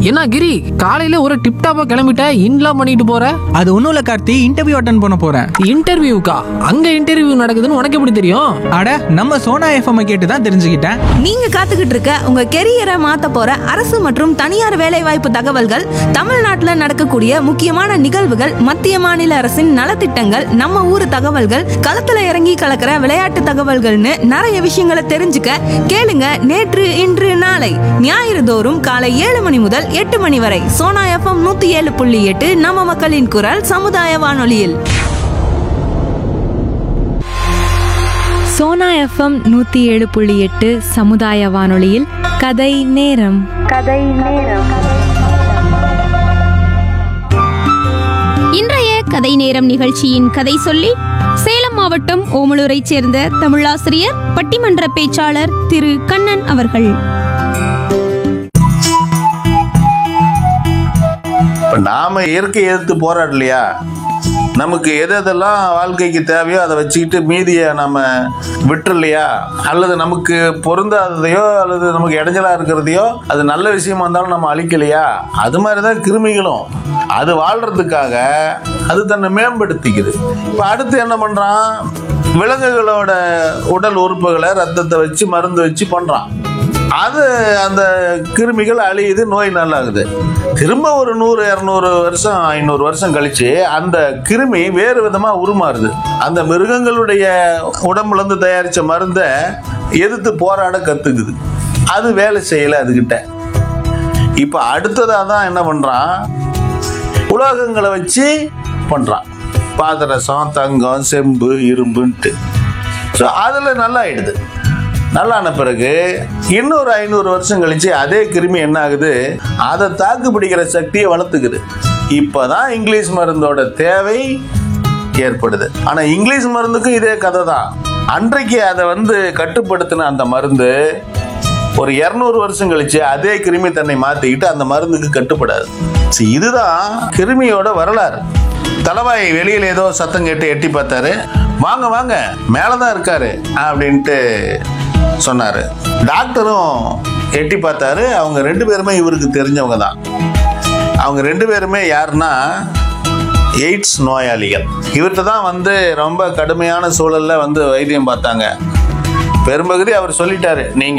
என்ன கிரி காலையில ஒரு டிப் டாப்பா கிளம்பிட்ட இன்லாம் பண்ணிட்டு போற அது ஒன்றும் இல்லை கார்த்தி இன்டர்வியூ அட்டன் பண்ண போகிறேன் இன்டர்வியூக்கா அங்க இன்டர்வியூ நடக்குதுன்னு உனக்கு எப்படி தெரியும் அட நம்ம சோனா எஃப்எம் கேட்டு தான் தெரிஞ்சுக்கிட்டேன் நீங்க காத்துக்கிட்டு இருக்க உங்க கெரியரை மாத்த போற அரசு மற்றும் தனியார் வேலைவாய்ப்பு தகவல்கள் தமிழ்நாட்டுல நடக்கக்கூடிய முக்கியமான நிகழ்வுகள் மத்திய மாநில அரசின் நலத்திட்டங்கள் நம்ம ஊர் தகவல்கள் களத்துல இறங்கி கலக்கிற விளையாட்டு தகவல்கள்னு நிறைய விஷயங்களை தெரிஞ்சுக்க கேளுங்க நேற்று இன்று நாளை ஞாயிறு தோறும் காலை ஏழு மணி முதல் எட்டு மணி வரை சோனா எஃப்எம் நூத்தி ஏழு புள்ளி எட்டு நம்ம மக்களின் குரல் சமுதாய வானொலியில் சோனா எஃப்எம் நூற்றி ஏழு புள்ளி எட்டு சமுதாய வானொலியில் கதை நேரம் இன்றைய கதை நேரம் நிகழ்ச்சியின் கதை சொல்லி சேலம் மாவட்டம் ஓமலூரைச் சேர்ந்த தமிழாசிரியர் பட்டிமன்ற பேச்சாளர் திரு கண்ணன் அவர்கள் இப்போ நாம இயற்கை எதிர்த்து போராடலையா நமக்கு எது எதெல்லாம் வாழ்க்கைக்கு தேவையோ அதை வச்சுக்கிட்டு மீதியை நம்ம விட்டுறலையா அல்லது நமக்கு பொருந்தாததையோ அல்லது நமக்கு இடைஞ்சலா இருக்கிறதையோ அது நல்ல விஷயமா இருந்தாலும் நம்ம அழிக்கலையா அது மாதிரி தான் கிருமிகளும் அது வாழ்றதுக்காக அது தன்னை மேம்படுத்திக்குது இப்போ அடுத்து என்ன பண்றான் விலங்குகளோட உடல் உறுப்புகளை ரத்தத்தை வச்சு மருந்து வச்சு பண்றான் அது அந்த கிருமிகள் அழியுது நோய் நல்லாகுது திரும்ப ஒரு நூறு இரநூறு வருஷம் ஐநூறு வருஷம் கழிச்சு அந்த கிருமி வேறு விதமா உருமாறுது அந்த மிருகங்களுடைய உடம்புல இருந்து தயாரிச்ச மருந்தை எதிர்த்து போராட கத்துக்குது அது வேலை செய்யல அதுகிட்ட இப்ப அடுத்ததா தான் என்ன பண்றான் உலோகங்களை வச்சு பண்றான் பாதரசம் தங்கம் செம்பு இரும்புன்ட்டு ஸோ அதில் நல்லா ஆயிடுது நல்லான பிறகு இன்னொரு ஐநூறு வருஷம் கழிச்சு அதே கிருமி என்ன ஆகுது அதை தாக்கு பிடிக்கிற சக்தியை வளர்த்துக்குது இப்போதான் இங்கிலீஷ் மருந்தோட தேவை ஏற்படுது ஆனா இங்கிலீஷ் மருந்துக்கும் இதே கதை தான் அன்றைக்கு அதை வந்து கட்டுப்படுத்தின அந்த மருந்து ஒரு இரநூறு வருஷம் கழிச்சு அதே கிருமி தன்னை மாத்திக்கிட்டு அந்த மருந்துக்கு கட்டுப்படாது சரி, இதுதான் கிருமியோட வரலாறு தலவாய் வெளியில ஏதோ சத்தம் கேட்டு எட்டி பார்த்தாரு வாங்க வாங்க மேலதான் இருக்காரு அப்படின்ட்டு சொன்னாரு டாக்டரும் எட்டி பார்த்தாரு அவங்க ரெண்டு பேருமே இவருக்கு தெரிஞ்சவங்க தான் அவங்க ரெண்டு பேருமே யாருன்னா எய்ட்ஸ் நோயாளிகள் இவர்கிட்ட தான் வந்து ரொம்ப கடுமையான சூழல்ல வந்து வைத்தியம் பார்த்தாங்க பெரும்பகுதி அவர் சொல்லிட்டாரு நீங்க